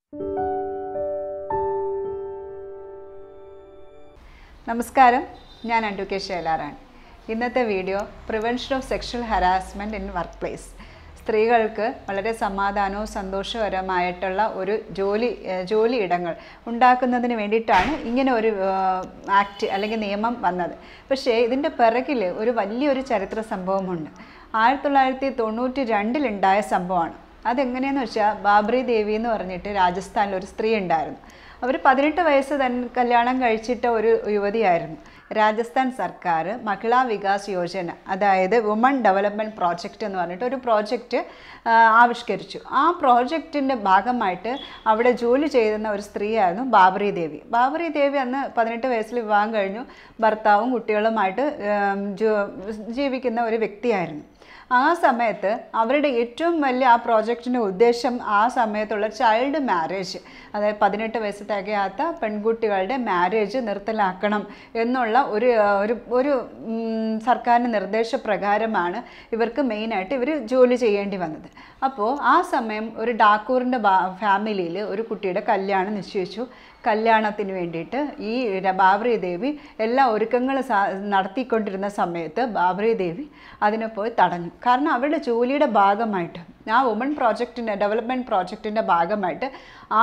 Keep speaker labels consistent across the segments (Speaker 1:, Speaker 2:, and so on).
Speaker 1: നമസ്കാരം ഞാൻ അഡ്വക്കേറ്റ് ശൈലാറാണ് ഇന്നത്തെ video prevention of sexual harassment in workplace സ്ത്രീകൾക്ക് വളരെ സമാധാനവും സന്തോഷകരമായിട്ടുള്ള ഒരു ജോലി ഏഹ് ജോലി ഇടങ്ങൾ ഉണ്ടാക്കുന്നതിന് വേണ്ടിയിട്ടാണ് ഇങ്ങനെ ഒരു ആക്ട് അല്ലെങ്കിൽ നിയമം വന്നത് പക്ഷേ ഇതിൻ്റെ പിറകിൽ ഒരു വലിയൊരു ചരിത്ര സംഭവമുണ്ട് ആയിരത്തി തൊള്ളായിരത്തി തൊണ്ണൂറ്റി രണ്ടിലുണ്ടായ സംഭവമാണ് അതെങ്ങനെയെന്ന് വെച്ചാൽ ബാബ്രി ദേവി എന്ന് പറഞ്ഞിട്ട് രാജസ്ഥാനിൽ ഒരു സ്ത്രീ ഉണ്ടായിരുന്നു അവർ പതിനെട്ട് വയസ്സ് തന്നെ കല്യാണം കഴിച്ചിട്ട ഒരു യുവതിയായിരുന്നു രാജസ്ഥാൻ സർക്കാർ മഹിളാ വികാസ് യോജന അതായത് വുമൺ ഡെവലപ്മെൻറ്റ് പ്രോജക്റ്റ് എന്ന് പറഞ്ഞിട്ട് ഒരു പ്രോജക്റ്റ് ആവിഷ്കരിച്ചു ആ പ്രോജക്റ്റിൻ്റെ ഭാഗമായിട്ട് അവിടെ ജോലി ചെയ്യുന്ന ഒരു സ്ത്രീയായിരുന്നു ബാബറി ദേവി ബാബറി ദേവി അന്ന് പതിനെട്ട് വയസ്സിൽ വിവാഹം കഴിഞ്ഞു ഭർത്താവും കുട്ടികളുമായിട്ട് ഏം, ജോ- ജീവിക്കുന്ന ഒരു വ്യക്തിയായിരുന്നു ആ സമയത്ത് അവരുടെ ഏറ്റവും വലിയ ആ പ്രോജക്റ്റിൻ്റെ ഉദ്ദേശം ആ സമയത്തുള്ള ചൈൽഡ് മാരേജ് അതായത് പതിനെട്ട് വയസ്സ് തികയാത്ത പെൺകുട്ടികളുടെ മാരേജ് നിർത്തലാക്കണം എന്നുള്ള ഒരു ആ, ഒരു ഒരു ഉം, സർക്കാരിൻ്റെ നിർദ്ദേശപ്രകാരമാണ് ഇവർക്ക് മെയിനായിട്ട് ഇവർ ജോലി ചെയ്യേണ്ടി വന്നത് അപ്പോൾ ആ സമയം ഒരു ഡാക്കൂറിൻ്റെ ഫാമിലിയിൽ ഒരു കുട്ടിയുടെ കല്യാണം നിശ്ചയിച്ചു കല്യാണത്തിന് വേണ്ടിയിട്ട് ഈ ര- ബാബറി ദേവി എല്ലാ ഒരുക്കങ്ങളും സാ നടത്തിക്കൊണ്ടിരുന്ന സമയത്ത് ബാബറി ദേവി അതിനെ പോയി തടഞ്ഞു കാരണം അവരുടെ ജോലിയുടെ ഭാഗമായിട്ട് ആ വുമൺ പ്രോജക്റ്റിൻ്റെ ഡെവലപ്മെൻറ്റ് പ്രോജക്റ്റിൻ്റെ ഭാഗമായിട്ട് ആ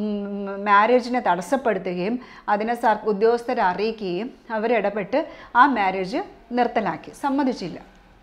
Speaker 1: മാരേജിനെ തടസ്സപ്പെടുത്തുകയും അതിനെ സർ ഉദ്യോഗസ്ഥരെ അറിയിക്കുകയും അവരിടപെട്ട് ആ മാരേജ് നിർത്തലാക്കി സമ്മതിച്ചില്ല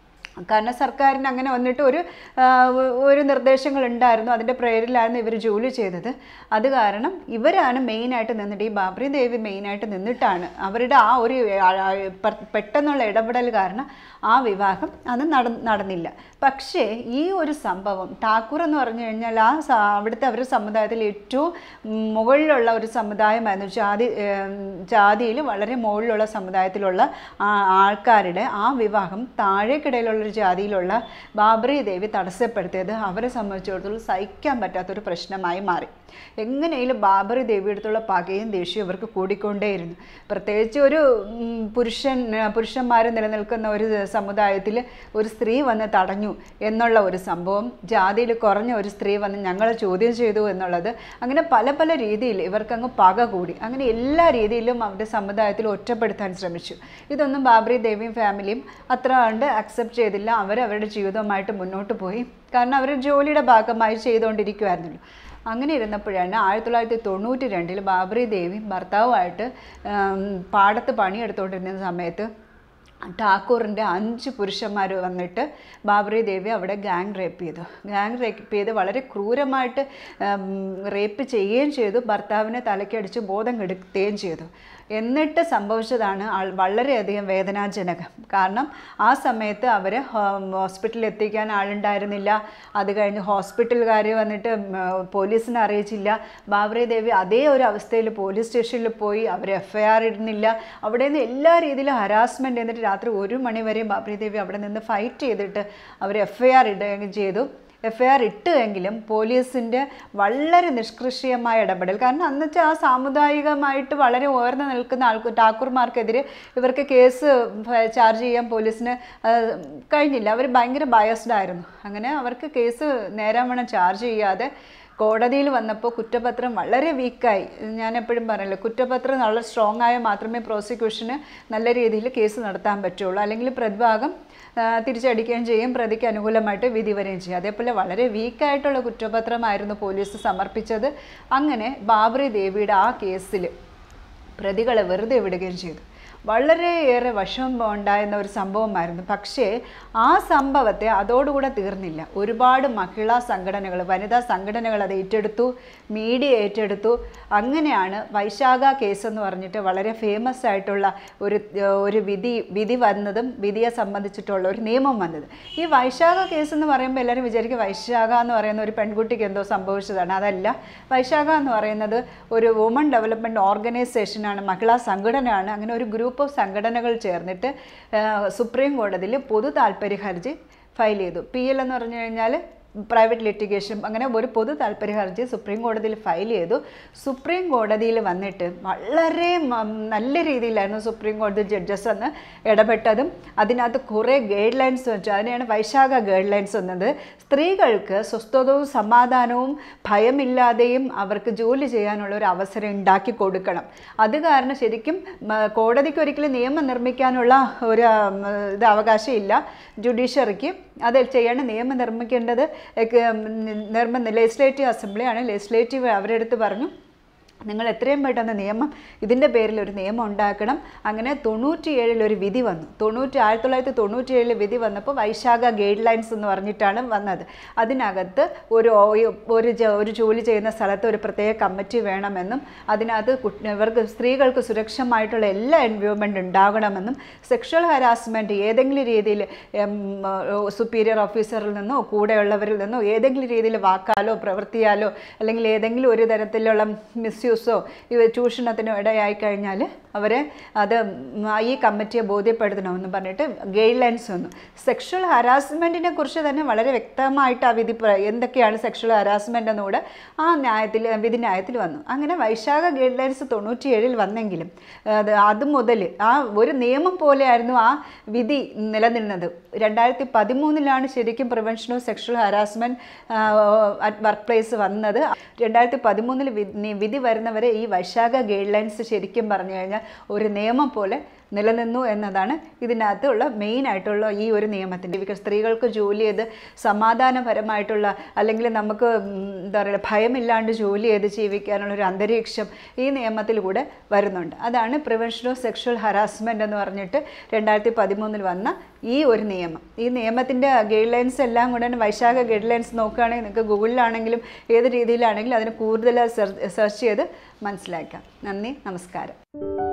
Speaker 1: കാരണം സർക്കാരിന് അങ്ങനെ വന്നിട്ട് ഒരു ആ, ഒരു നിർദ്ദേശങ്ങൾ ഉണ്ടായിരുന്നു അതിൻ്റെ പ്രേരിലായിരുന്നു ഇവർ ജോലി ചെയ്തത് അത് കാരണം ഇവരാണ് മെയിനായിട്ട് നിന്നിട്ട് ഈ ബാബറി ദേവി മെയിനായിട്ട് നിന്നിട്ടാണ് അവരുടെ ആ ഒരു ആ, ആ, പെ- പെട്ടെന്നുള്ള ഇടപെടൽ കാരണം ആ വിവാഹം അത് നട നടന്നില്ല പക്ഷേ ഈ ഒരു സംഭവം ഠാക്കൂർ എന്ന് പറഞ്ഞു കഴിഞ്ഞാൽ ആ സ- അവിടുത്തെ അവരുടെ സമുദായത്തിൽ ഏറ്റവും മുകളിലുള്ള ഒരു സമുദായമായിരുന്നു ജാതി ജാതിയിൽ വളരെ മുകളിലുള്ള സമുദായത്തിലുള്ള ആ- ആൾക്കാരുടെ ആ വിവാഹം താഴേക്കിടയിലുള്ള ഒരു ജാതിയിലുള്ള ബാബറി ദേവി തടസ്സപ്പെടുത്തിയത് അവരെ സംബന്ധിച്ചിടത്തോളം സഹിക്കാൻ പറ്റാത്തൊരു പ്രശ്നമായി മാറി എങ്ങനെയും ബാബറി ദേവിയെടുത്തുള്ള പകയും ദേഷ്യവും ഇവർക്ക് കൂടിക്കൊണ്ടേയിരുന്നു പ്രത്യേകിച്ച് ഒരു ഉം, പുരുഷൻ പുരുഷന്മാർ നിലനിൽക്കുന്ന ഒരു സമുദായത്തിൽ ഒരു സ്ത്രീ വന്ന് തടഞ്ഞു എന്നുള്ള ഒരു സംഭവം ജാതിയിൽ കുറഞ്ഞ ഒരു സ്ത്രീ വന്ന് ഞങ്ങളെ ചോദ്യം ചെയ്തു എന്നുള്ളത് അങ്ങനെ പല പല രീതിയിൽ ഇവർക്കങ്ങ് പക കൂടി അങ്ങനെ എല്ലാ രീതിയിലും അവരുടെ സമുദായത്തിൽ ഒറ്റപ്പെടുത്താൻ ശ്രമിച്ചു ഇതൊന്നും ബാബറി ദേവിയും ഫാമിലിയും അത്ര കണ്ട് അക്സെപ്റ്റ് ചെയ്തില്ല അവർ അവരുടെ ജീവിതവുമായിട്ട് മുന്നോട്ട് പോയി കാരണം അവർ ജോലിയുടെ ഭാഗമായി ചെയ്തുകൊണ്ടിരിക്കുമായിരുന്നല്ലോ അങ്ങനെ ഇരുന്നപ്പോഴാണ് ആയിരത്തി തൊള്ളായിരത്തി തൊണ്ണൂറ്റി രണ്ടിൽ ബാബറി ദേവി ഭർത്താവുമായിട്ട് ആം, പാടത്ത് പണിയെടുത്തുകൊണ്ടിരുന്ന സമയത്ത് ഠാക്കൂറിൻ്റെ അഞ്ച് പുരുഷന്മാർ വന്നിട്ട് ബാബറി ദേവി അവിടെ ഗാങ് റേപ്പ് ചെയ്തു ഗാങ് റേപ്പ് ചെയ്ത് വളരെ ക്രൂരമായിട്ട് റേപ്പ് ചെയ്യുകയും ചെയ്തു ഭർത്താവിനെ തലക്കടിച്ച് ബോധം കെടുത്തുകയും ചെയ്തു എന്നിട്ട് സംഭവിച്ചതാണ് ആൾ വളരെയധികം വേദനാജനകം കാരണം ആ സമയത്ത് അവർ ഹോസ്പിറ്റലിൽ എത്തിക്കാൻ ആളുണ്ടായിരുന്നില്ല അത് കഴിഞ്ഞ് ഹോസ്പിറ്റലുകാർ വന്നിട്ട് ഉം, പോലീസിനെ അറിയിച്ചില്ല ബാബറി ദേവി അതേ ഒരു അവസ്ഥയിൽ പോലീസ് സ്റ്റേഷനിൽ പോയി അവർ എഫ് ഐ ആർ ഇടുന്നില്ല അവിടെ നിന്ന് എല്ലാ രീതിയിലും ഹരാസ്മെൻറ്റ് എന്നിട്ട് രാത്രി ഒരു മണി വരെയും ബാബറി ദേവി അവിടെ നിന്ന് ഫൈറ്റ് ചെയ്തിട്ട് അവർ എഫ് ഐ ആർ ഇടുകയും ചെയ്തു എഫ് ഐ ആർ ഇട്ടുവെങ്കിലും പോലീസിൻ്റെ വളരെ നിഷ്കൃഷിയമായ ഇടപെടൽ കാരണം അന്നത്തെ ആ സാമുദായികമായിട്ട് വളരെ ഉയർന്നു നിൽക്കുന്ന ആൾക്ക് ഠാക്കൂർമാർക്കെതിരെ ഇവർക്ക് കേസ് ഫ- ചാർജ് ചെയ്യാൻ പോലീസിന് ആ, കഴിഞ്ഞില്ല അവർ ഭയങ്കര ബയസ്ഡ് ആയിരുന്നു അങ്ങനെ അവർക്ക് കേസ് നേരാവണ്ണം ചാർജ് ചെയ്യാതെ കോടതിയിൽ വന്നപ്പോൾ കുറ്റപത്രം വളരെ വീക്കായി ഞാൻ എപ്പോഴും പറയല്ലോ കുറ്റപത്രം വളരെ സ്ട്രോങ് ആയാൽ മാത്രമേ പ്രോസിക്യൂഷന് നല്ല രീതിയിൽ കേസ് നടത്താൻ പറ്റുള്ളൂ അല്ലെങ്കിൽ പ്രതിഭാഗം ആ, തിരിച്ചടിക്കുകയും ചെയ്യും പ്രതിക്ക് അനുകൂലമായിട്ട് വിധി വരികയും ചെയ്യും അതേപോലെ വളരെ വീക്കായിട്ടുള്ള കുറ്റപത്രമായിരുന്നു പോലീസ് സമർപ്പിച്ചത് അങ്ങനെ ബാബറി ദേവിയുടെ ആ കേസിൽ പ്രതികളെ വെറുതെ വിടുകയും ചെയ്തു വളരെയേറെ വിഷമം ഉണ്ടായിരുന്ന ഒരു സംഭവമായിരുന്നു പക്ഷേ ആ സംഭവത്തെ അതോടുകൂടെ തീർന്നില്ല ഒരുപാട് മഹിളാ സംഘടനകൾ വനിതാ സംഘടനകൾ അത് ഏറ്റെടുത്തു മീഡിയ ഏറ്റെടുത്തു അങ്ങനെയാണ് വൈശാഖ കേസ് എന്ന് പറഞ്ഞിട്ട് വളരെ ഫേമസ് ആയിട്ടുള്ള ഒരു ഒരു വിധി വിധി വന്നതും വിധിയെ സംബന്ധിച്ചിട്ടുള്ള ഒരു നിയമം വന്നത് ഈ വൈശാഖ കേസ് എന്ന് പറയുമ്പോൾ എല്ലാവരും വിചാരിക്കും വൈശാഖ എന്ന് പറയുന്ന ഒരു പെൺകുട്ടിക്ക് എന്തോ സംഭവിച്ചതാണ് അതല്ല വൈശാഖ എന്ന് പറയുന്നത് ഒരു വുമൺ ഡെവലപ്മെൻറ്റ് ഓർഗനൈസേഷനാണ് മഹിളാ സംഘടനയാണ് അങ്ങനെ ഒരു ഗ്രൂപ്പ് ഓഫ് സംഘടനകൾ ചേർന്നിട്ട് ആ, സുപ്രീം കോടതിയിൽ പൊതു താല്പര്യ ഹർജി ഫയൽ ചെയ്തു പി എൽ എന്ന് പറഞ്ഞു കഴിഞ്ഞാൽ പ്രൈവറ്റ് ലിറ്റിഗേഷൻ അങ്ങനെ ഒരു പൊതു താല്പര്യ ഹർജി സുപ്രീം കോടതിയിൽ ഫയൽ ചെയ്തു സുപ്രീം കോടതിയിൽ വന്നിട്ട് വളരെ മ- നല്ല രീതിയിലായിരുന്നു സുപ്രീം കോടതി ജഡ്ജസ് അന്ന് ഇടപെട്ടതും അതിനകത്ത് കുറേ ഗൈഡ് ലൈൻസ് വെച്ചു അതിനെയാണ് വൈശാഖ ഗൈഡ് ലൈൻസ് വന്നത് സ്ത്രീകൾക്ക് സ്വസ്ഥതവും സമാധാനവും ഭയമില്ലാതെയും അവർക്ക് ജോലി ചെയ്യാനുള്ള ഒരു അവസരം ഉണ്ടാക്കി കൊടുക്കണം അത് കാരണം ശരിക്കും മ, കോടതിക്ക് ഒരിക്കലും നിയമം നിർമ്മിക്കാനുള്ള ഒരു ഉം, ഇത് അവകാശം ഇല്ല ജുഡീഷ്യറിക്ക് അത് ചെയ്യേണ്ട നിയമം നിർമ്മിക്കേണ്ടത് ഒക്കെ, ഉം, നിർമ്മ ലെജിസ്ലേറ്റീവ് അസംബ്ലിയാണ് ലെജിസ്ലേറ്റീവ് അവരുടെ അടുത്ത് പറഞ്ഞു നിങ്ങൾ എത്രയും പെട്ടെന്ന് നിയമം ഇതിൻ്റെ പേരിൽ ഒരു നിയമം ഉണ്ടാക്കണം അങ്ങനെ തൊണ്ണൂറ്റിയേഴിൽ ഒരു വിധി വന്നു തൊണ്ണൂറ്റി ആയിരത്തി തൊള്ളായിരത്തി തൊണ്ണൂറ്റിയേഴിൽ വിധി വന്നപ്പോൾ വൈശാഖ ഗൈഡ് ലൈൻസ് എന്ന് പറഞ്ഞിട്ടാണ് വന്നത് അതിനകത്ത് ഒരു ഓ- ഒരു ജ- ഒരു ജോലി ചെയ്യുന്ന സ്ഥലത്ത് ഒരു പ്രത്യേക കമ്മിറ്റി വേണമെന്നും അതിനകത്ത് കുട്ടി- ഇവർക്ക് സ്ത്രീകൾക്ക് സുരക്ഷമായിട്ടുള്ള എല്ലാ എൻവയോൺമെൻറ്റ് ഉണ്ടാകണമെന്നും സെക്ഷൽ ഹരാസ്മെൻറ്റ് ഏതെങ്കിലും രീതിയിൽ സുപ്പീരിയർ ഓഫീസറിൽ നിന്നോ കൂടെയുള്ളവരിൽ നിന്നോ ഏതെങ്കിലും രീതിയിൽ വാക്കാലോ പ്രവൃത്തിയാലോ അല്ലെങ്കിൽ ഏതെങ്കിലും ഒരു തരത്തിലുള്ള മിസ്യൂസോ ഇവ ചൂഷണത്തിനോ ഇടയായി കഴിഞ്ഞാൽ അവരെ അത് ഉം ഈ കമ്മിറ്റിയെ ബോധ്യപ്പെടുത്തണമെന്ന് പറഞ്ഞിട്ട് ഗൈഡ് ലൈൻസ് വന്നു സെക്ഷൽ ഹരാസ്മെൻറ്റിനെ കുറിച്ച് തന്നെ വളരെ വ്യക്തമായിട്ട് ആ വിധി പ്ര- എന്തൊക്കെയാണ് സെക്ഷൽ ഹരാസ്മെൻ്റ് എന്നുകൂടെ ആ ന്യായത്തിൽ വിധി ന്യായത്തിൽ വന്നു അങ്ങനെ വൈശാഖ ഗൈഡ് ലൈൻസ് തൊണ്ണൂറ്റിയേഴിൽ വന്നെങ്കിലും അത് അത് മുതൽ ആ ഒരു നിയമം പോലെയായിരുന്നു ആ വിധി നിലനിന്നത് രണ്ടായിരത്തി പതിമൂന്നിലാണ് ശരിക്കും prevention of sexual harassment at workplace വന്നത് രണ്ടായിരത്തി പതിമൂന്നിൽ വിധി വരുന്നവരെ ഈ വൈശാഖ ഗൈഡ് ലൈൻസ് ശരിക്കും പറഞ്ഞു കഴിഞ്ഞാൽ ഒരു നിയമം പോലെ നിലനിന്നു എന്നതാണ് ഇതിനകത്തുള്ള മെയിൻ ആയിട്ടുള്ള ഈ ഒരു നിയമത്തിൻ്റെ ബിക്കോസ് സ്ത്രീകൾക്ക് ജോലി ചെയ്ത് സമാധാനപരമായിട്ടുള്ള അല്ലെങ്കിൽ നമുക്ക് ഉം, എന്താ പറയുക ഭയമില്ലാണ്ട് ജോലി ചെയ്ത് ജീവിക്കാനുള്ള ഒരു അന്തരീക്ഷം ഈ നിയമത്തിൽ കൂടെ വരുന്നുണ്ട് അതാണ് പ്രിവെൻഷൻ ഓഫ് സെക്ഷൽ ഹറാസ്മെൻറ്റ് എന്ന് പറഞ്ഞിട്ട് രണ്ടായിരത്തി പതിമൂന്നിൽ വന്ന ഈ ഒരു നിയമം ഈ നിയമത്തിൻ്റെ ഗൈഡ് ലൈൻസ് എല്ലാം കൂടെ വൈശാഖ ഗൈഡ് ലൈൻസ് നോക്കുകയാണെങ്കിൽ നിങ്ങൾക്ക് ഗൂഗിളിലാണെങ്കിലും ഏത് രീതിയിലാണെങ്കിലും അതിന് കൂടുതൽ സെർച്ച് ചെയ്ത് മനസ്സിലാക്കാം നന്ദി നമസ്കാരം